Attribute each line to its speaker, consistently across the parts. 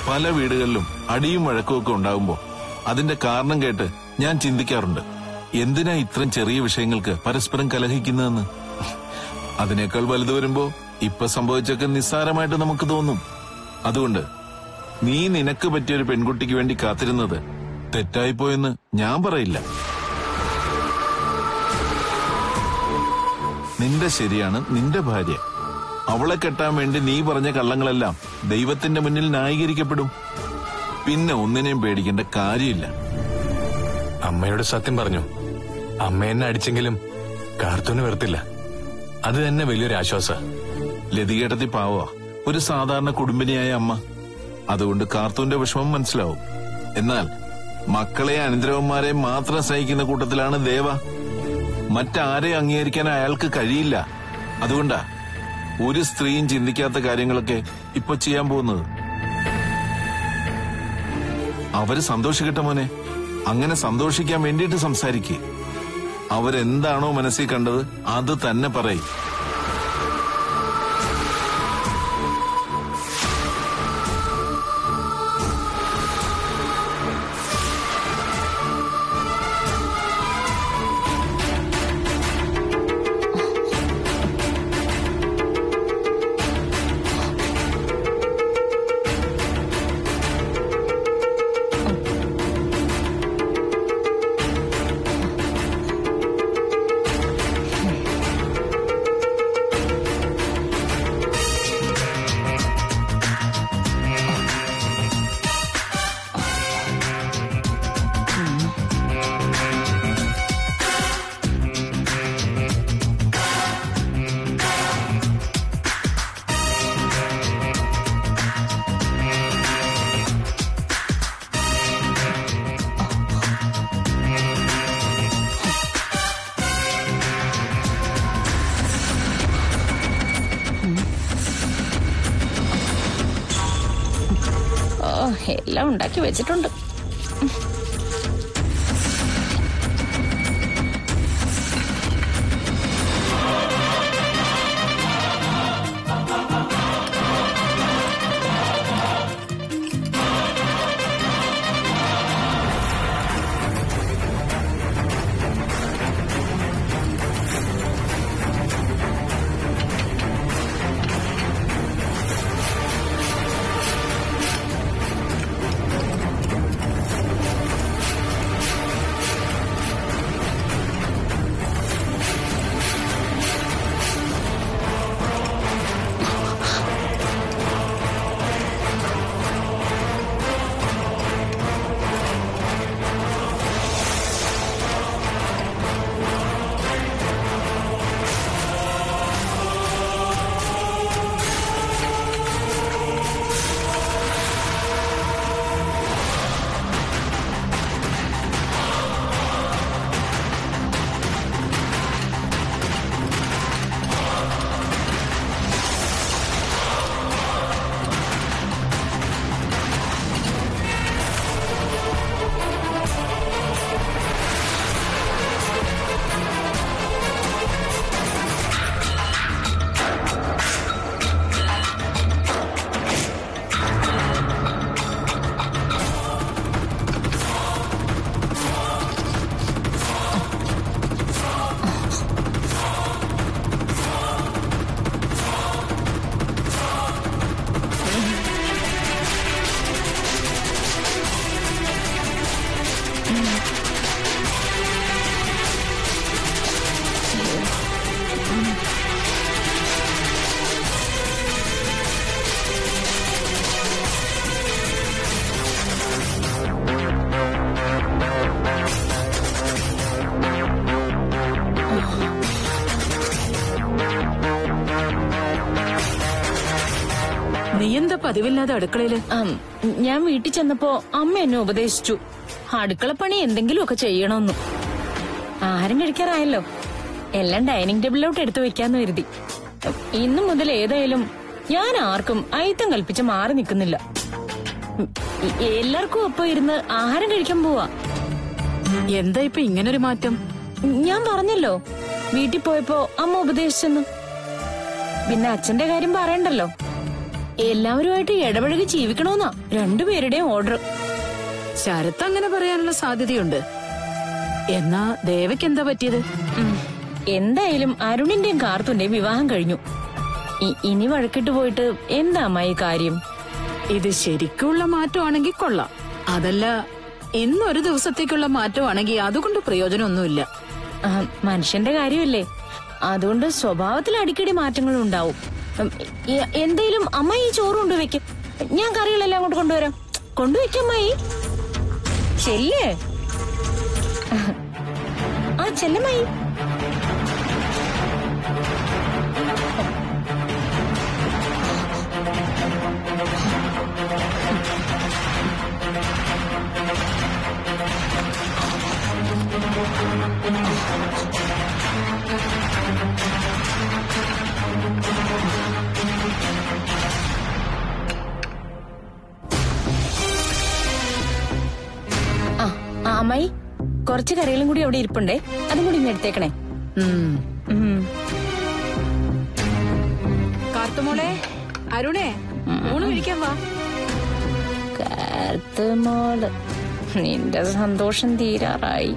Speaker 1: പല വീടുകളിലും അടിയും വഴക്കും ഒക്കെ ഉണ്ടാകുമ്പോ അതിന്റെ കാരണം കേട്ട് ഞാൻ ചിന്തിക്കാറുണ്ട് എന്തിനാ ഇത്രയും ചെറിയ വിഷയങ്ങൾക്ക് പരസ്പരം കലഹിക്കുന്നതെന്ന് അതിനേക്കാൾ വലുത് വരുമ്പോ ഇപ്പൊ സംഭവിച്ചൊക്കെ നിസ്സാരമായിട്ട് നമുക്ക് തോന്നും അതുകൊണ്ട് നീ നിനക്ക് പറ്റിയ ഒരു പെൺകുട്ടിക്ക് വേണ്ടി കാത്തിരുന്നത് തെറ്റായിപ്പോയെന്ന് ഞാൻ പറയില്ല നിന്റെ ശരിയാണ് നിന്റെ ഭാര്യ അവളെ കെട്ടാൻ വേണ്ടി നീ പറഞ്ഞ കള്ളങ്ങളെല്ലാം ദൈവത്തിന്റെ മുന്നിൽ ന്യായീകരിക്കപ്പെടും പിന്നെ ഒന്നിനെയും പേടിക്കേണ്ട കാര്യമില്ല
Speaker 2: അമ്മയോട് സത്യം പറഞ്ഞു അമ്മ എന്നെ അടിച്ചെങ്കിലും കാർത്തൂന് വെറുത്തില്ല അത് തന്നെ വലിയൊരു ആശ്വാസ
Speaker 1: ലതികേട്ടത്തി പാവ ഒരു സാധാരണ കുടുംബിനിയായ അമ്മ അതുകൊണ്ട് കാർത്തൂന്റെ വിഷമം മനസ്സിലാവും എന്നാൽ മക്കളെ അനന്തരവന്മാരെ മാത്രം സ്നേഹിക്കുന്ന കൂട്ടത്തിലാണ് ദേവ മറ്റാരെ അംഗീകരിക്കാൻ അയാൾക്ക് കഴിയില്ല അതുകൊണ്ടാ ഒരു സ്ത്രീയും ചിന്തിക്കാത്ത കാര്യങ്ങളൊക്കെ ഇപ്പൊ ചെയ്യാൻ പോകുന്നത് അവര് സന്തോഷിക്കട്ടെ മോനെ അങ്ങനെ സന്തോഷിക്കാൻ വേണ്ടിയിട്ട് സംസാരിക്കേ അവരെന്താണോ മനസ്സിൽ കണ്ടത് അത് തന്നെ പറയും
Speaker 3: ഓ എല്ലാം ഉണ്ടാക്കി വെച്ചിട്ടുണ്ട്
Speaker 4: നീ എന്താ പതിവില്ലാതെ അടുക്കളയില്
Speaker 3: ആം, ഞാൻ വീട്ടിൽ ചെന്നപ്പോ അമ്മ എന്നെ ഉപദേശിച്ചു അടുക്കളപ്പണി എന്തെങ്കിലുമൊക്കെ ചെയ്യണമെന്ന് ആഹാരം കഴിക്കാറായല്ലോ എല്ലാം ഡൈനിങ് ടേബിളിലോട്ട് എടുത്തു വെക്കാന്ന് കരുതി ഇന്നു മുതൽ ഏതായാലും ഞാൻ ആർക്കും അയിത്തം കൽപ്പിച്ച് മാറി നിൽക്കുന്നില്ല ഉം, എ- എല്ലാവർക്കും ഒപ്പം ഇരുന്ന് ആഹാരം കഴിക്കാൻ പോവാ
Speaker 4: എന്താ ഇപ്പൊ ഇങ്ങനൊരു മാറ്റം
Speaker 3: ഞാൻ പറഞ്ഞല്ലോ വീട്ടിൽ പോയപ്പോ അമ്മ ഉപദേശിച്ചെന്ന് പിന്നെ അച്ഛന്റെ കാര്യം പറയണ്ടല്ലോ എല്ലാവരുമായിട്ട് ഇടപഴകി ജീവിക്കണമെന്നാ രണ്ടുപേരുടെയും ഓർഡർ
Speaker 4: ശരത്ത് അങ്ങനെ പറയാനുള്ള സാധ്യതയുണ്ട് എന്നാ ദേവയ്ക്ക് എന്താ പറ്റിയത്
Speaker 3: എന്തായാലും അരുണിന്റെയും കാർത്തുന്റെയും വിവാഹം കഴിഞ്ഞു ഇ- ഇനി വഴക്കിട്ട് പോയിട്ട് എന്താ അമ്മായി കാര്യം
Speaker 4: ഇത് ശരിക്കുള്ള മാറ്റമാണെങ്കിൽ കൊള്ളാം അതല്ല ഇന്നൊരു ദിവസത്തേക്കുള്ള മാറ്റമാണെങ്കിൽ അതുകൊണ്ട് പ്രയോജനമൊന്നുമില്ല
Speaker 3: ആ, മനുഷ്യന്റെ കാര്യമല്ലേ അതുകൊണ്ട് സ്വഭാവത്തിൽ അടിക്കടി മാറ്റങ്ങൾ ഉണ്ടാവും ഉം, എ- എന്തേലും അമ്മ ഈ ചോറ് കൊണ്ടുവയ്ക്കും ഞാൻ കറികളെല്ലാം അങ്ങോട്ട് കൊണ്ടുവരാം കൊണ്ടുവയ്ക്കാം അമ്മായി ചെല്ലേ ആ ചെല്ലമ്മായി ആ ആ, അമ്മായി കുറച്ച് കറികളും കൂടി അവിടെ ഇരിപ്പുണ്ടേ അതും കൂടി ഇന്ന് എടുത്തേക്കണേ
Speaker 4: ഉം.
Speaker 3: ഉം.
Speaker 4: കാർത്തുമോളെ അരുണേ ഊണ് കഴിക്കാൻ വാ
Speaker 3: കാർത്തുമോള് നിന്റെ സന്തോഷം തീരാറായി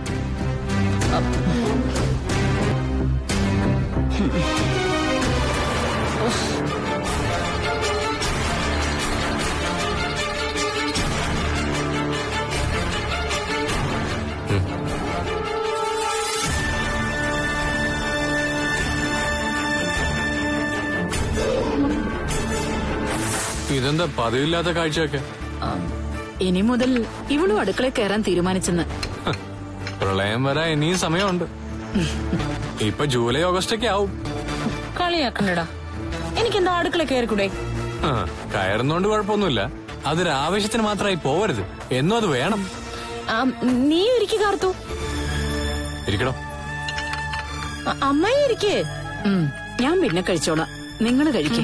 Speaker 2: ഇതെന്താ പതിവില്ലാത്ത കാഴ്ചയൊക്കെ
Speaker 4: ഇനി മുതൽ ഇവളും അടുക്കളയിൽ കയറാൻ തീരുമാനിച്ചെന്ന്
Speaker 2: ഹ്, പ്രളയം വരാൻ ഇനിയും സമയമുണ്ട് ഇപ്പൊ ജൂലൈ ഓഗസ്റ്റ് ഒക്കെ ആവും
Speaker 3: കളിയാക്കണ്ടടാ എനിക്കെന്താ അടുക്കള കയറിക്കൂടെ
Speaker 2: ആ, കയറുന്നോണ്ട് കുഴപ്പമൊന്നുമില്ല അതൊരു ആവശ്യത്തിന് മാത്രമായി പോവരുത് എന്നും അത് വേണം
Speaker 3: ആ, നീ ഇരിക്കു കാർത്തു
Speaker 2: ഇരിക്കണോ
Speaker 3: അ- അമ്മായി ഇരിക്കേ
Speaker 4: ഉം. ഞാൻ പിന്നെ കഴിച്ചോളാം നിങ്ങൾ കഴിക്കേ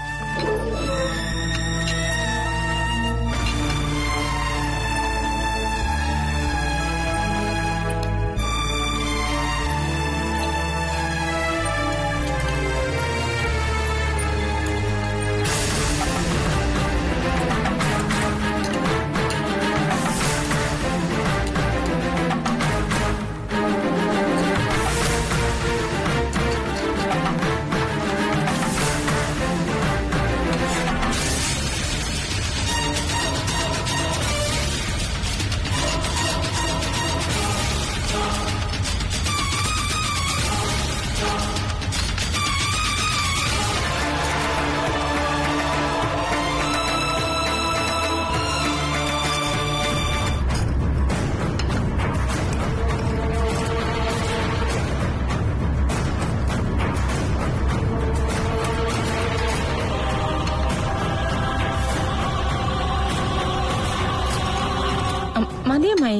Speaker 3: അം- മതിയമ്മായി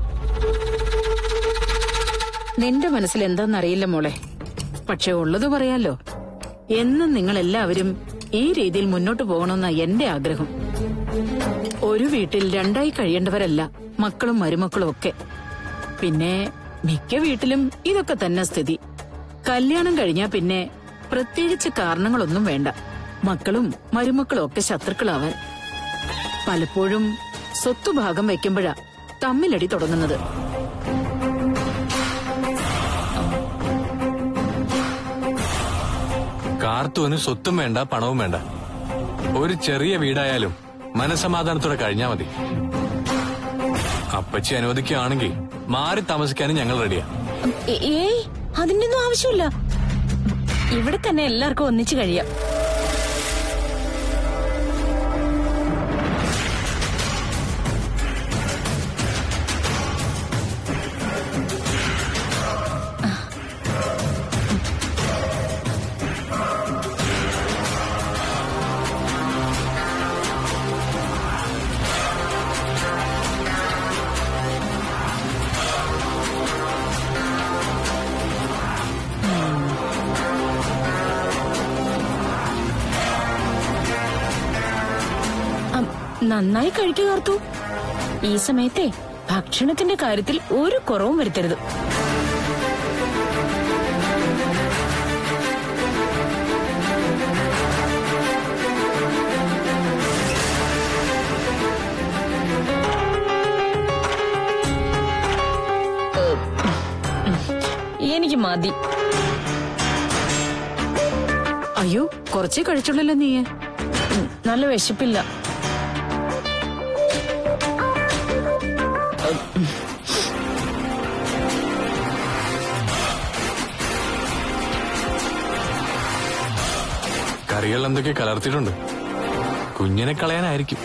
Speaker 4: നിന്റെ മനസ്സിൽ എന്താന്നറിയില്ല മോളെ പക്ഷെ ഉള്ളത് പറയാലോ എന്നും നിങ്ങൾ എല്ലാവരും ഈ രീതിയിൽ മുന്നോട്ട് പോകണമെന്ന എന്റെ ആഗ്രഹം ഒരു വീട്ടിൽ രണ്ടായി കഴിയേണ്ടവരല്ല മക്കളും മരുമക്കളും ഒക്കെ പിന്നെ മിക്ക വീട്ടിലും ഇതൊക്കെ തന്നെ സ്ഥിതി കല്യാണം കഴിഞ്ഞാ പിന്നെ പ്രത്യേകിച്ച് കാരണങ്ങളൊന്നും വേണ്ട മക്കളും മരുമക്കളും ഒക്കെ ശത്രുക്കളാവാൻ പലപ്പോഴും സ്വത്ത് ഭാഗം വയ്ക്കുമ്പോഴാ തമ്മിലടി തുടങ്ങുന്നത്
Speaker 2: കാർത്തൂന് സ്വത്തും വേണ്ട പണവും വേണ്ട ഒരു ചെറിയ വീടായാലും മനസമാധാനത്തോടെ കഴിഞ്ഞാ മതി അപ്പച്ചി അനുവദിക്കുകയാണെങ്കിൽ മാറി താമസിക്കാനും ഞങ്ങൾ റെഡിയാ
Speaker 3: ഏ- ഏയ് അതിന്റെ ഒന്നും ആവശ്യമില്ല ഇവിടെ തന്നെ എല്ലാവർക്കും ഒന്നിച്ചു കഴിയാം അം, നന്നായി കഴിക്കുക കാർത്തു ഈ സമയത്തെ ഭക്ഷണത്തിന്റെ കാര്യത്തിൽ ഒരു കുറവും വരുത്തരുത് എനിക്ക് മതി
Speaker 4: അയ്യോ കുറച്ചേ കഴിച്ചുള്ളല്ലോ നീ
Speaker 3: ഉം, നല്ല വിശപ്പില്ല
Speaker 2: കറികൾ എന്തൊക്കെ കലർത്തിയിട്ടുണ്ട് കുഞ്ഞിനെ കളയാനായിരിക്കും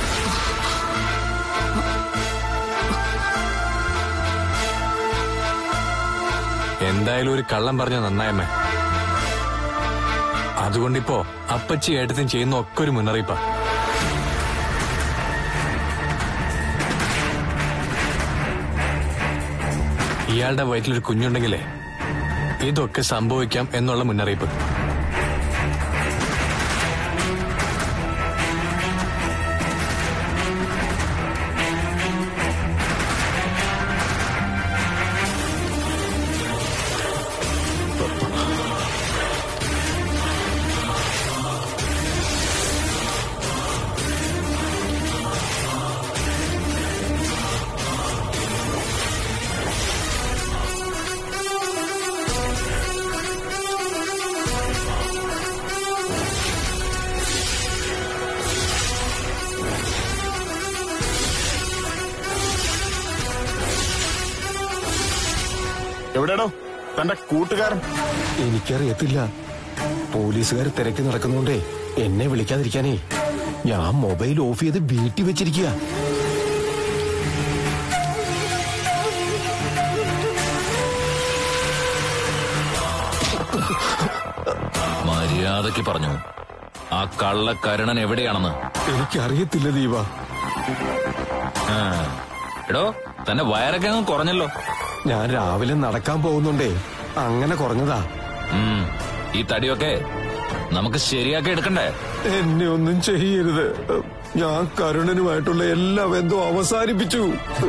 Speaker 2: എന്തായാലും ഒരു കള്ളം പറഞ്ഞ നന്നായമ്മേ അതുകൊണ്ടിപ്പോ അപ്പച്ചി ഏട്ടത്തും ചെയ്യുന്ന ഒക്കെ ഒരു മുന്നറിയിപ്പാ ഇയാളുടെ വയറ്റിലൊരു കുഞ്ഞുണ്ടെങ്കിലേ ഇതൊക്കെ സംഭവിക്കാം എന്നുള്ള മുന്നറിയിപ്പ്
Speaker 5: എവിടെയാടോ തന്റെ കൂട്ടുകാരൻ
Speaker 6: എനിക്കറിയത്തില്ല പോലീസുകാർ തിരക്കി നടക്കുന്നോണ്ടേ എന്നെ വിളിക്കാതിരിക്കാനേ ഞാൻ മൊബൈൽ ഓഫ് ചെയ്ത് വീട്ടിൽ വെച്ചിരിക്കുക
Speaker 7: മര്യാദയ്ക്ക് പറഞ്ഞു ആ കള്ളക്കരുണൻ എവിടെയാണെന്ന്
Speaker 6: എനിക്കറിയത്തില്ല ദീപ
Speaker 7: ആ. എടോ തന്റെ വയറൊക്കെ അങ്ങ് കുറഞ്ഞല്ലോ
Speaker 6: ഞാൻ രാവിലെ നടക്കാൻ പോകുന്നുണ്ടേ അങ്ങനെ കുറഞ്ഞതാ
Speaker 7: ഉം. ഈ തടിയൊക്കെ നമുക്ക് ശരിയാക്കി എടുക്കണ്ടേ
Speaker 6: എന്നെ ഒന്നും ചെയ്യരുത് ഞാൻ കരുണനുമായിട്ടുള്ള എല്ലാ ബന്ധവും അവസാനിപ്പിച്ചു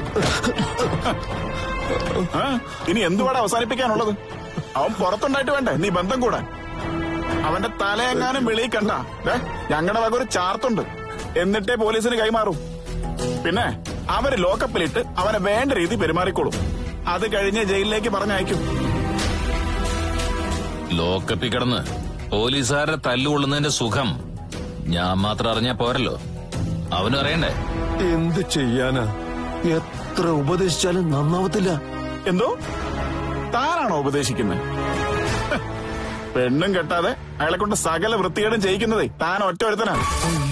Speaker 5: ആ? ഇനി എന്തുപാടെ അവസാനിപ്പിക്കാനുള്ളത് അവൻ പുറത്തുണ്ടായിട്ട് വേണ്ടേ നീ ബന്ധം കൂടാൻ അവന്റെ തലയെങ്ങാനും വെളിയിൽ കണ്ട ഞങ്ങളുടെ വക ഒരു ചാർത്തുണ്ട് എന്നിട്ടേ പോലീസിന് കൈമാറും പിന്നെ അവര് ലോക്കപ്പിലിട്ട് അവനെ വേണ്ട രീതി പെരുമാറിക്കോളും അത് കഴിഞ്ഞ് ജയിലിലേക്ക് പറഞ്ഞയക്കും
Speaker 7: ലോക്കപ്പി കിടന്ന് പോലീസുകാരുടെ തല്ലുകൊള്ളുന്നതിന്റെ സുഖം ഞാൻ മാത്രം അറിഞ്ഞാ പോരല്ലോ അവനും അറിയണ്ടേ
Speaker 6: എന്ത് ചെയ്യാനാ എത്ര ഉപദേശിച്ചാലും നന്നാവത്തില്ല
Speaker 5: എന്തോ താനാണോ ഉപദേശിക്കുന്നത് പെണ്ണും കെട്ടാതെ അയാളെ കൊണ്ട് സകല വൃത്തികേടും ചെയ്യിക്കുന്നതേ താൻ ഒറ്റ ഒരുത്തനാണ്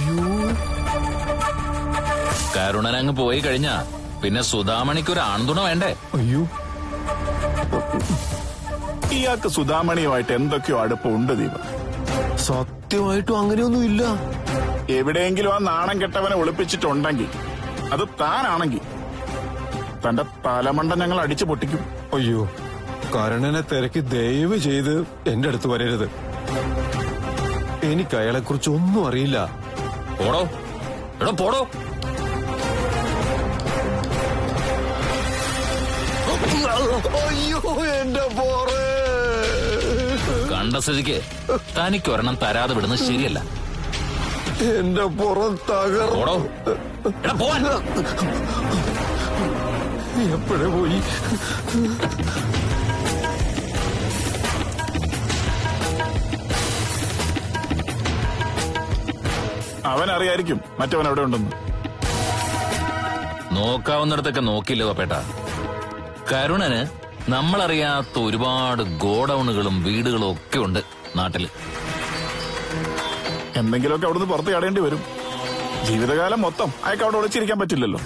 Speaker 7: കരുണൻ അങ്ങ് പോയി കഴിഞ്ഞാ പിന്നെ സുധാമണിക്ക് ഒരു ആൺതുണ വേണ്ടേ
Speaker 6: അയ്യോ
Speaker 5: ഇയാൾക്ക് സുധാമണിയുമായിട്ട് എന്തൊക്കെയോ അടുപ്പമുണ്ട് ദീപ
Speaker 6: സത്യമായിട്ടും അങ്ങനെയൊന്നും ഇല്ല
Speaker 5: എവിടെയെങ്കിലും ആ നാണം കെട്ടവനെ ഒളിപ്പിച്ചിട്ടുണ്ടെങ്കിൽ അത് താനാണെങ്കിൽ തന്റെ തലമണ്ട ഞങ്ങൾ അടിച്ചു പൊട്ടിക്കും
Speaker 6: അയ്യോ കരുണനെ തിരക്കി ദയവ് ചെയ്ത് എന്റെ അടുത്ത് വരരുത് എനിക്ക് അയാളെ കുറിച്ച് ഒന്നും അറിയില്ല
Speaker 7: പോടോ എടോ പോടോ
Speaker 6: അയ്യോ എന്റെ പോറേ
Speaker 7: കണ്ട സ്ഥിതിക്ക് തനിക്ക് ഒരെണ്ണം തരാതെ വിടുന്നത് ശരിയല്ല
Speaker 6: എന്റെ പുറം തകർ
Speaker 7: പോടോ എടാ പോവാൻ
Speaker 6: എപ്പോഴേ പോയി
Speaker 5: അവൻ അറിയായിരിക്കും മറ്റവൻ എവിടെ ഉണ്ടെന്ന്
Speaker 7: നോക്കാവുന്നിടത്തൊക്കെ നോക്കില്ല പപ്പേട്ട കരുണന് നമ്മളറിയാത്ത ഒരുപാട് ഗോഡൌണുകളും വീടുകളും ഒക്കെ ഉണ്ട് നാട്ടില്
Speaker 5: എന്തെങ്കിലുമൊക്കെ അവിടുന്ന് പുറത്ത് ചാടേണ്ടി വരും ജീവിതകാലം മൊത്തം അയാൾക്ക് അവിടെ ഒളിച്ചിരിക്കാൻ പറ്റില്ലല്ലോ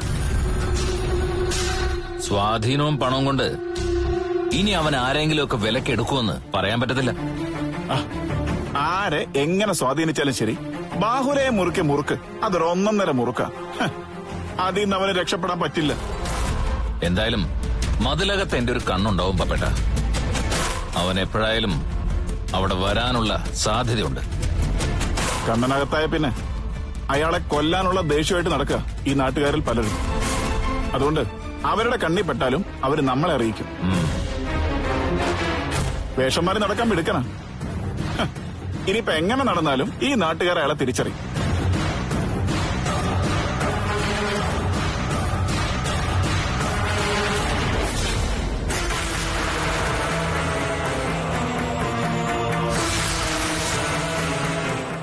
Speaker 7: സ്വാധീനവും പണവും കൊണ്ട് ഇനി അവൻ ആരെങ്കിലും ഒക്കെ വിലക്കെടുക്കുമെന്ന് പറയാൻ പറ്റത്തില്ല
Speaker 5: ആ, ആരെ എങ്ങനെ സ്വാധീനിച്ചാലും ശരി ബാഹുലയെ മുറുക്കെ മുറുക്ക് അതൊരു ഒന്നൊന്നര മുറുക്ക ഹ്, അതിൽ നിന്ന് അവന് രക്ഷപ്പെടാൻ പറ്റില്ല
Speaker 7: എന്തായാലും മതിലകത്ത് എന്റെ ഒരു കണ്ണുണ്ടാവും പപ്പേട്ട അവൻ എപ്പോഴായാലും അവിടെ വരാനുള്ള സാധ്യതയുണ്ട്
Speaker 5: കണ്ണനകത്തായ പിന്നെ അയാളെ കൊല്ലാനുള്ള ദേഷ്യമായിട്ട് നടക്കുക ഈ നാട്ടുകാരിൽ പലരും അതുകൊണ്ട് അവരുടെ കണ്ണി പെട്ടാലും അവര് നമ്മളെ അറിയിക്കും
Speaker 7: ഉം.
Speaker 5: വേഷന്മാര് നടക്കാൻ മിടുക്കണ ഇനിയിപ്പോ എങ്ങനെ നടന്നാലും ഈ നാട്ടുകാർ അയാളെ തിരിച്ചറിയും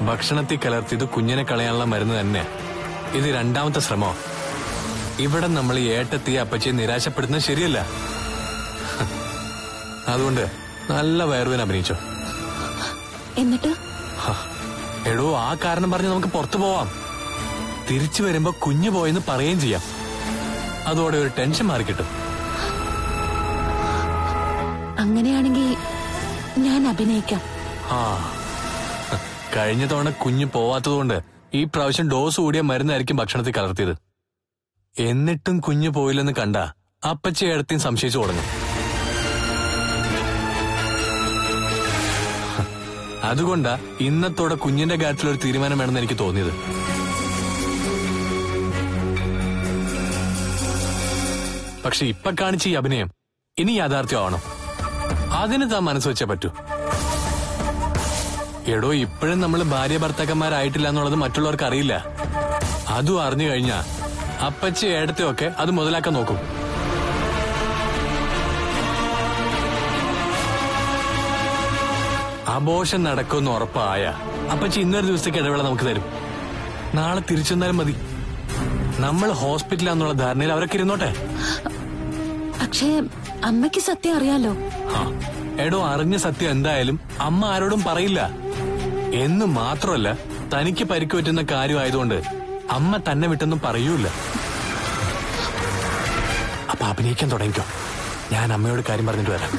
Speaker 2: ഭക്ഷണത്തിൽ കലർത്തിയത് കുഞ്ഞിനെ കളയാനുള്ള മരുന്ന് തന്നെ ഇത് രണ്ടാമത്തെ ശ്രമോ ഇവിടെ നമ്മൾ ഈ ഏട്ടത്തി അപ്പച്ചിയെ നിരാശപ്പെടുന്നത് ശരിയല്ല അതുകൊണ്ട് നല്ല വയറുവേന അഭിനയിച്ചോ
Speaker 3: എന്നിട്ട്
Speaker 2: ഹ, എടോ ആ കാരണം പറഞ്ഞ് നമുക്ക് പുറത്തു പോവാം തിരിച്ചു വരുമ്പോ കുഞ്ഞു പോയെന്ന് പറയുകയും ചെയ്യാം അതോടെ ഒരു ടെൻഷൻ മാറിക്കിട്ടും
Speaker 3: അങ്ങനെയാണെങ്കിൽ ഞാൻ അഭിനയിക്കാം
Speaker 2: ആ കഴിഞ്ഞ തവണ കുഞ്ഞ് പോവാത്തതുകൊണ്ട് ഈ പ്രാവശ്യം ഡോസ് കൂടിയ മരുന്നായിരിക്കും ഭക്ഷണത്തിൽ കലർത്തിയത് എന്നിട്ടും കുഞ്ഞ് പോയില്ലെന്ന് കണ്ട അപ്പച്ചി ഏടത്തെയും സംശയിച്ചു തുടങ്ങും അതുകൊണ്ടാ ഇന്നത്തോടെ കുഞ്ഞിന്റെ കാര്യത്തിൽ ഒരു തീരുമാനം വേണമെന്ന് എനിക്ക് തോന്നിയത് പക്ഷെ ഇപ്പൊ കാണിച്ച ഈ അഭിനയം ഇനി യാഥാർത്ഥ്യമാവണം അതിന് താൻ മനസ്സ് വെച്ചേ പറ്റൂ എടോ ഇപ്പോഴും നമ്മൾ ഭാര്യ ഭർത്താക്കന്മാരായിട്ടില്ല എന്നുള്ളത് മറ്റുള്ളവർക്ക് അറിയില്ല അതും അറിഞ്ഞു കഴിഞ്ഞാ അപ്പച്ചി ഏടത്തെയൊക്കെ അത് മുതലാക്കാൻ നോക്കും ആഘോഷം നടക്കുമെന്ന് ഉറപ്പായ അപ്പച്ചി ഇന്നൊരു ദിവസത്തേക്ക് ഇടവേള നമുക്ക് തരും നാളെ തിരിച്ചു വന്നാലും മതി നമ്മൾ ഹോസ്പിറ്റലാന്നുള്ള ധാരണയിൽ അവരൊക്കെ ഇരുന്നോട്ടെ
Speaker 3: പക്ഷേ അമ്മയ്ക്ക് സത്യം അറിയാലോ
Speaker 2: ആ, എടോ അറിഞ്ഞ സത്യം എന്തായാലും അമ്മ ആരോടും പറയില്ല എന്ന് മാത്രമല്ല തനിക്ക് പരിക്ക് പറ്റുന്ന കാര്യമായതുകൊണ്ട് അമ്മ തന്നെ വിട്ടെന്നും പറയൂല അപ്പൊ അഭിനയിക്കാൻ തുടങ്ങിക്കോ ഞാൻ അമ്മയോട് കാര്യം പറഞ്ഞിട്ട് വരാം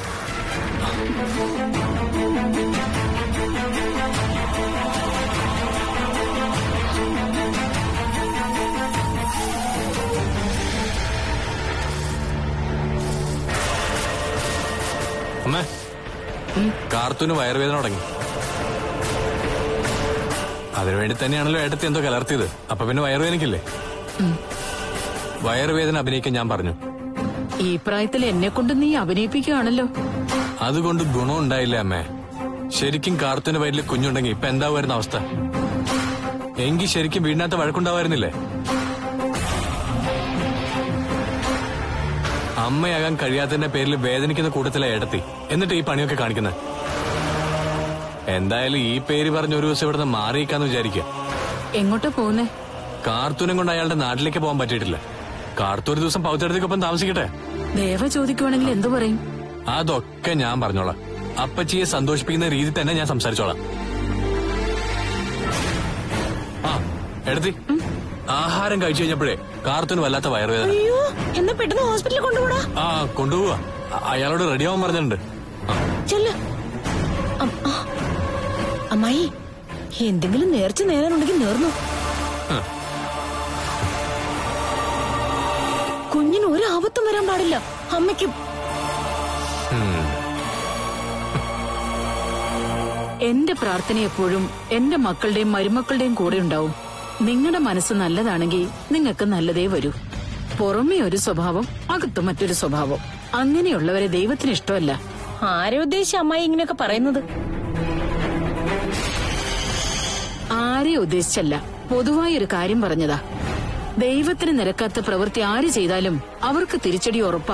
Speaker 2: അമ്മേ കാർത്തൂന് വയറുവേദന തുടങ്ങി അതിനുവേണ്ടി തന്നെയാണല്ലോ ഏട്ടത്തി എന്തോ കലർത്തിയത് അപ്പൊ പിന്നെ വയറുവേദനക്കില്ലേ വയറുവേദന അഭിനയിക്കാൻ ഞാൻ പറഞ്ഞു
Speaker 4: ഈ പ്രായത്തിൽ എന്നെ കൊണ്ട് നീ അഭിനയിപ്പിക്കുകയാണല്ലോ
Speaker 2: അതുകൊണ്ട് ഗുണം ഉണ്ടായില്ല അമ്മേ ശരിക്കും കാർത്തൂന്റെ വയറ്റിൽ കുഞ്ഞുണ്ടെങ്കിൽ ഇപ്പൊ എന്താവുമായിരുന്ന അവസ്ഥ എങ്കിൽ ശരിക്കും വീടിനകത്ത് വഴക്കുണ്ടാവായിരുന്നില്ലേ അമ്മയാകാൻ കഴിയാത്തതിന്റെ പേരിൽ വേദനിക്കുന്ന കൂട്ടത്തിലെ ഏടത്തി എന്നിട്ട് ഈ പണിയൊക്കെ കാണിക്കുന്നത് എന്തായാലും ഈ പേര് പറഞ്ഞ ഒരു ദിവസം ഇവിടുന്ന് മാറിയിക്കാന്ന് വിചാരിക്കുക
Speaker 4: എങ്ങോട്ടാ പോകുന്നേ
Speaker 2: കാർത്തൂനം കൊണ്ട് അയാളുടെ നാട്ടിലേക്ക് പോകാൻ പറ്റിയിട്ടില്ല കാർത്തു ഒരു ദിവസം പൗത്തടത്തേക്കൊപ്പം താമസിക്കട്ടെ
Speaker 4: ദേവ ചോദിക്കുവാണെങ്കിൽ എന്തു പറയും
Speaker 2: അതൊക്കെ ഞാൻ പറഞ്ഞോളാം അപ്പച്ചിയെ സന്തോഷിപ്പിക്കുന്ന രീതി തന്നെ ഞാൻ സംസാരിച്ചോളാം ആ എടുത്തി ആഹാരം കഴിച്ചു കഴിഞ്ഞപ്പോഴേ കാർത്തൂന് വല്ലാത്ത വയറുവേദന
Speaker 3: അയ്യോ എന്നാ പെട്ടെന്ന് ഹോസ്പിറ്റലിൽ കൊണ്ടുപോടാ
Speaker 2: ആ കൊണ്ടുപോവാ അ- അയാളോട് റെഡിയാവാൻ പറഞ്ഞിട്ടുണ്ട് ആ,
Speaker 3: ചെല്ല് അം- ആ. അമ്മായി എന്തെങ്കിലും നേർച്ച നേരാനുണ്ടെങ്കിൽ നേർന്നു
Speaker 2: ഹ.
Speaker 3: കുഞ്ഞിന് ഒരു ആപത്തും വരാൻ പാടില്ല അമ്മയ്ക്കും
Speaker 2: ഉം.
Speaker 4: എന്റെ പ്രാർത്ഥന എപ്പോഴും എന്റെ മക്കളുടെയും മരുമക്കളുടെയും കൂടെ ഉണ്ടാവും നിങ്ങളുടെ മനസ്സ് നല്ലതാണെങ്കിൽ നിങ്ങൾക്ക് നല്ലതേ വരൂ പുറമേ ഒരു സ്വഭാവം അകത്ത് മറ്റൊരു സ്വഭാവം അങ്ങനെയുള്ളവരെ ദൈവത്തിന് ഇഷ്ടമല്ല
Speaker 3: ആരെ ഉദ്ദേശിച്ച അമ്മായി ഇങ്ങനെയൊക്കെ പറയുന്നത്
Speaker 4: ആരെ ഉദ്ദേശിച്ചല്ല പൊതുവായ ഒരു കാര്യം പറഞ്ഞതാ ദൈവത്തിന് നിരക്കാത്ത പ്രവൃത്തി ആര് ചെയ്താലും അവർക്ക് തിരിച്ചടി ഉറപ്പാ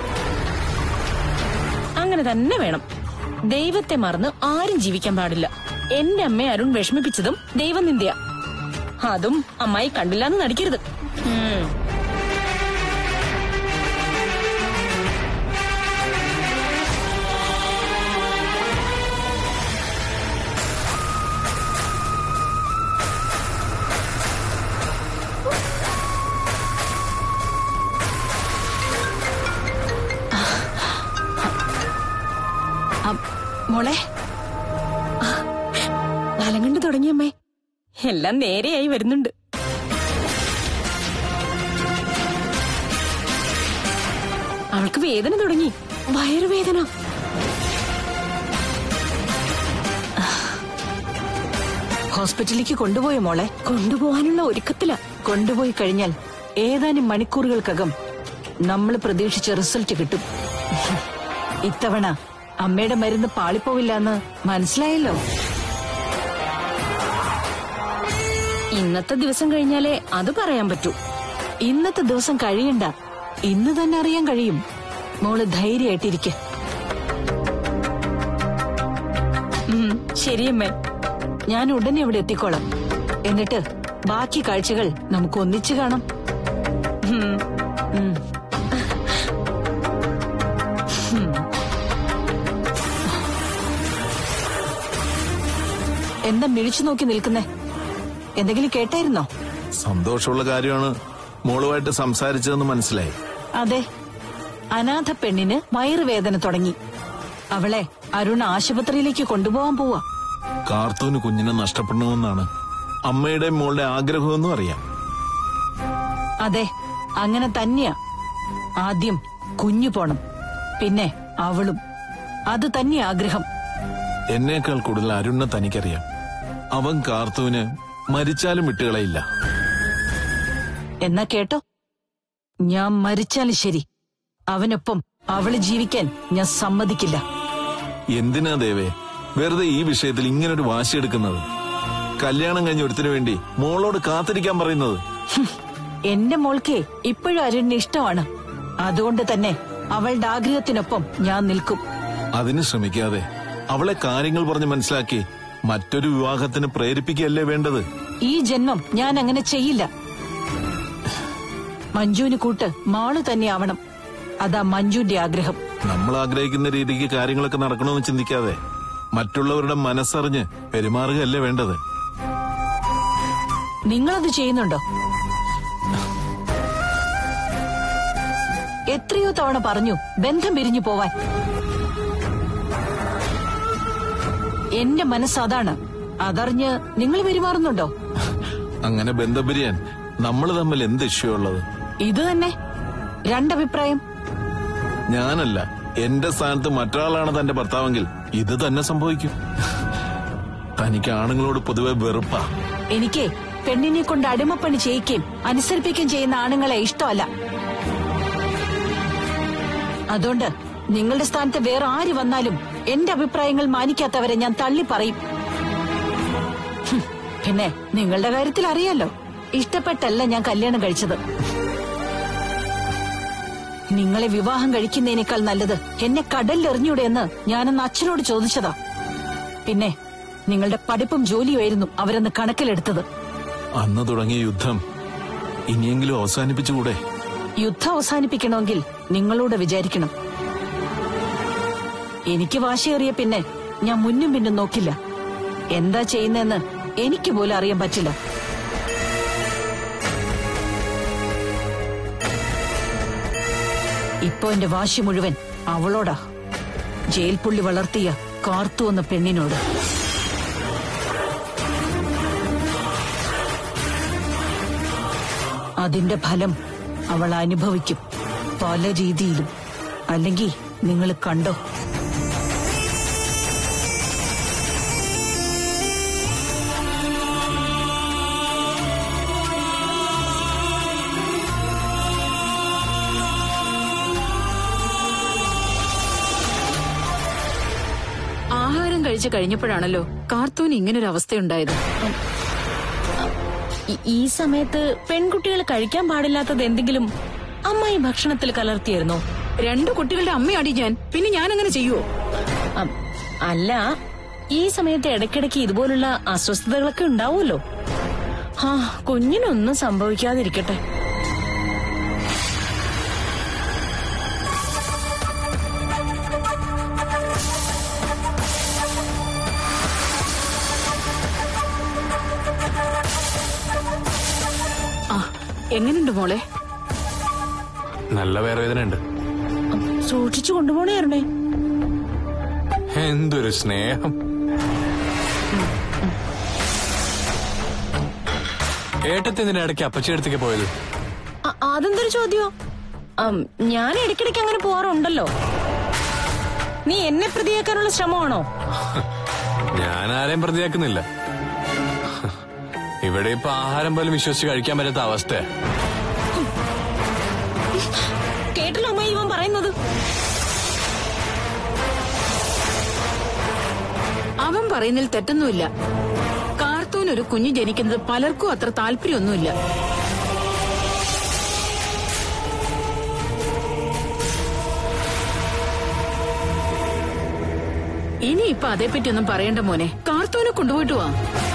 Speaker 3: അങ്ങനെ തന്നെ വേണം ദൈവത്തെ മറന്ന് ആരും ജീവിക്കാൻ പാടില്ല എന്റെ അമ്മയെ അരുൺ വിഷമിപ്പിച്ചതും ദൈവനിന്ദയ അതും അമ്മായി കണ്ടില്ലാന്ന് നടിക്കരുത് ഉം. അം- മോളെ ആ, കാലം കണ്ടു തുടങ്ങിയമ്മേ എല്ലാം നേരെയായി വരുന്നുണ്ട് അവൾക്ക് വേദന തുടങ്ങി വയറുവേദന
Speaker 8: ഹോസ്പിറ്റലിലേക്ക് കൊണ്ടുപോയോ മോളെ
Speaker 3: കൊണ്ടുപോകാനുള്ള ഒരുക്കത്തില
Speaker 8: കൊണ്ടുപോയി കഴിഞ്ഞാൽ ഏതാനും മണിക്കൂറുകൾക്കകം നമ്മൾ പ്രതീക്ഷിച്ച റിസൾട്ട് കിട്ടും ഇത്തവണ അമ്മയുടെ മരുന്ന് പാളിപ്പോവില്ലെന്ന് മനസ്സിലായല്ലോ
Speaker 3: ഇന്നത്തെ ദിവസം കഴിഞ്ഞാലേ അത് പറയാൻ പറ്റൂ
Speaker 8: ഇന്നത്തെ ദിവസം കഴിയണ്ട ഇന്ന് തന്നെ അറിയാൻ കഴിയും മോള് ധൈര്യമായിട്ടിരിക്ക
Speaker 3: ഉം, ശരിയമ്മേ
Speaker 8: ഞാൻ ഉടനെ ഇവിടെ എത്തിക്കോളാം എന്നിട്ട് ബാക്കി കാഴ്ചകൾ നമുക്ക് ഒന്നിച്ചു കാണാം ഉം. ഉം. ഉം. എന്താ മിഴിച്ചു നോക്കി നിൽക്കുന്നേ എന്തെങ്കിലും കേട്ടായിരുന്നോ
Speaker 1: സന്തോഷമുള്ള കാര്യമാണ് മോളുമായിട്ട് സംസാരിച്ചതെന്ന് മനസ്സിലായി
Speaker 8: അതെ അനാഥ പെണ്ണിന് വയറുവേദന തുടങ്ങി അവളെ അരുൺ ആശുപത്രിയിലേക്ക് കൊണ്ടുപോവാൻ പോവാ
Speaker 1: കാർത്തൂന് കുഞ്ഞിനെ നഷ്ടപ്പെടണമെന്നാണ് അമ്മയുടെ മോളുടെ ആഗ്രഹമെന്നും അറിയാം
Speaker 8: അതെ അങ്ങനെ തന്നെയാ ആദ്യം കുഞ്ഞു പോണം പിന്നെ അവളും അത് തന്നെ ആഗ്രഹം
Speaker 1: എന്നേക്കാൾ കൂടുതൽ അരുണിനെ തനിക്കറിയാം അവൻ കാർത്തൂന് മരിച്ചാലും വിട്ടുകളയില്ല
Speaker 8: എന്നാ കേട്ടോ ഞാൻ മരിച്ചാലും ശരി അവനൊപ്പം അവള് ജീവിക്കാൻ ഞാൻ സമ്മതിക്കില്ല
Speaker 1: എന്തിനാ ദേവേ വെറുതെ ഈ വിഷയത്തിൽ ഇങ്ങനൊരു വാശിയെടുക്കുന്നത് കല്യാണം കഴിഞ്ഞ ഒരുത്തിനു വേണ്ടി മോളോട് കാത്തിരിക്കാൻ പറയുന്നത്
Speaker 8: ഹും, എന്റെ മോൾക്ക് ഇപ്പോഴും അരുണിന് ഇഷ്ടമാണ് അതുകൊണ്ട് തന്നെ അവളുടെ ആഗ്രഹത്തിനൊപ്പം ഞാൻ നിൽക്കും
Speaker 1: അതിന് ശ്രമിക്കാതെ അവളെ കാര്യങ്ങൾ പറഞ്ഞ് മനസ്സിലാക്കി മറ്റൊരു വിവാഹത്തിന് പ്രേരിപ്പിക്കുകയല്ലേ വേണ്ടത്
Speaker 8: ഈ ജന്മം ഞാൻ അങ്ങനെ ചെയ്യില്ല മഞ്ജുവിന് കൂട്ട് മാള് തന്നെ ആവണം അതാ മഞ്ജുവിന്റെ ആഗ്രഹം
Speaker 1: നമ്മൾ ആഗ്രഹിക്കുന്ന രീതിക്ക് കാര്യങ്ങളൊക്കെ നടക്കണമെന്ന് ചിന്തിക്കാതെ മറ്റുള്ളവരുടെ മനസ്സറിഞ്ഞ് പെരുമാറുകയല്ലേ വേണ്ടത്
Speaker 8: നിങ്ങളത് ചെയ്യുന്നുണ്ടോ എത്രയോ തവണ പറഞ്ഞു ബന്ധം പിരിഞ്ഞു പോവാൻ എന്റെ മനസ്സ് അതാണ് അതറിഞ്ഞ് നിങ്ങൾ പെരുമാറുന്നുണ്ടോ
Speaker 1: അങ്ങനെ ബന്ധം പിരിയാൻ നമ്മൾ തമ്മിൽ എന്ത് ഇഷ്യൂ ഉള്ളത്
Speaker 8: ഇത് തന്നെ രണ്ടഭിപ്രായം
Speaker 1: ഞാനല്ല എന്റെ സ്ഥാനത്ത് മറ്റൊരാളാണ് തന്റെ ഭർത്താവെങ്കിൽ ഇത് തന്നെ സംഭവിക്കും തനിക്ക് ആണുങ്ങളോട് പൊതുവെ വെറുപ്പാ
Speaker 8: എനിക്ക് പെണ്ണിനെ കൊണ്ട് അടിമപ്പണി ചെയ്യിക്കുകയും അനുസരിപ്പിക്കുകയും ചെയ്യുന്ന ആണുങ്ങളെ ഇഷ്ടമല്ല അതുകൊണ്ട് നിങ്ങളുടെ സ്ഥാനത്ത് വേറെ ആര് വന്നാലും എന്റെ അഭിപ്രായങ്ങൾ മാനിക്കാത്തവരെ ഞാൻ തള്ളി പറയും ഹും, പിന്നെ നിങ്ങളുടെ കാര്യത്തിൽ അറിയാലോ ഇഷ്ടപ്പെട്ടല്ല ഞാൻ കല്യാണം കഴിച്ചത് നിങ്ങളെ വിവാഹം കഴിക്കുന്നതിനേക്കാൾ നല്ലത് എന്നെ കടലിലെറിഞ്ഞൂടെ എന്ന് ഞാനന്ന് അച്ഛനോട് ചോദിച്ചതാ പിന്നെ നിങ്ങളുടെ പഠിപ്പും ജോലിയുമായിരുന്നു അവരെന്ന് കണക്കിലെടുത്തത്
Speaker 1: അന്ന് തുടങ്ങിയ യുദ്ധം ഇനിയെങ്കിലും അവസാനിപ്പിച്ചുകൂടെ
Speaker 8: യുദ്ധം അവസാനിപ്പിക്കണമെങ്കിൽ നിങ്ങളോട് വിചാരിക്കണം എനിക്ക് വാശിയേറിയ പിന്നെ ഞാൻ മുന്നും പിന്നും നോക്കില്ല എന്താ ചെയ്യുന്നതെന്ന് എനിക്ക് പോലും അറിയാൻ പറ്റില്ല ഇപ്പൊ എന്റെ വാശി മുഴുവൻ അവളോടാ ജയിൽ പുള്ളി വളർത്തിയ കാർത്തു എന്ന പെണ്ണിനോട് അതിന്റെ ഫലം അവൾ അനുഭവിക്കും പല രീതിയിലും അല്ലെങ്കിൽ നിങ്ങൾ കണ്ടോ
Speaker 4: ആഹാരം കഴിച്ചു കഴിഞ്ഞപ്പോഴാണല്ലോ കാർത്തൂന് ഇങ്ങനൊരു അവസ്ഥയുണ്ടായത്
Speaker 3: ഈ- ഈ സമയത്ത് പെൺകുട്ടികൾ കഴിക്കാൻ പാടില്ലാത്തത് എന്തെങ്കിലും അമ്മായി ഭക്ഷണത്തിൽ കലർത്തിയായിരുന്നോ
Speaker 4: രണ്ടു കുട്ടികളുടെ അമ്മയാടി ഞാൻ പിന്നെ ഞാൻ അങ്ങനെ ചെയ്യുവോ
Speaker 3: അം, അല്ല ഈ സമയത്ത് ഇടയ്ക്കിടയ്ക്ക് ഇതുപോലുള്ള അസ്വസ്ഥതകളൊക്കെ ഉണ്ടാവുമല്ലോ ആ കുഞ്ഞിനൊന്നും സംഭവിക്കാതിരിക്കട്ടെ
Speaker 4: ആ എങ്ങനെയുണ്ട് മോളെ
Speaker 2: നല്ല വേർവേദന ഉണ്ട്
Speaker 3: സൂക്ഷിച്ചു കൊണ്ടുപോണേരണേ
Speaker 2: എന്തൊരു സ്നേഹം ഏട്ടത്തിന് ഇടയ്ക്ക് അപ്പച്ചിയടുത്തേക്ക് പോയത്
Speaker 3: അ- അതെന്തൊരു ചോദ്യോ അം, ഞാൻ ഇടയ്ക്കിടയ്ക്ക് അങ്ങനെ പോവാറുണ്ടല്ലോ നീ എന്നെ പ്രതിയാക്കാനുള്ള ശ്രമമാണോ
Speaker 2: ഞാൻ ആരെയും പ്രതിയാക്കുന്നില്ല ഇവിടെ ഇപ്പൊ ആഹാരം പോലും വിശ്വസിച്ച് കഴിക്കാൻ പറ്റാത്ത അവസ്ഥ
Speaker 3: കേട്ടല്ലോ അമ്മ ഇവൻ പറയുന്നത്
Speaker 4: അവൻ പറയുന്നതിൽ തെറ്റൊന്നുമില്ല കാർത്തൂന് ഒരു കുഞ്ഞ് ജനിക്കുന്നത് പലർക്കും അത്ര താല്പര്യമൊന്നുമില്ല ഇനി ഇപ്പൊ അതേപ്പറ്റി ഒന്നും പറയണ്ട മോനെ കാർത്തൂനെ കൊണ്ടുപോയിട്ട് വാ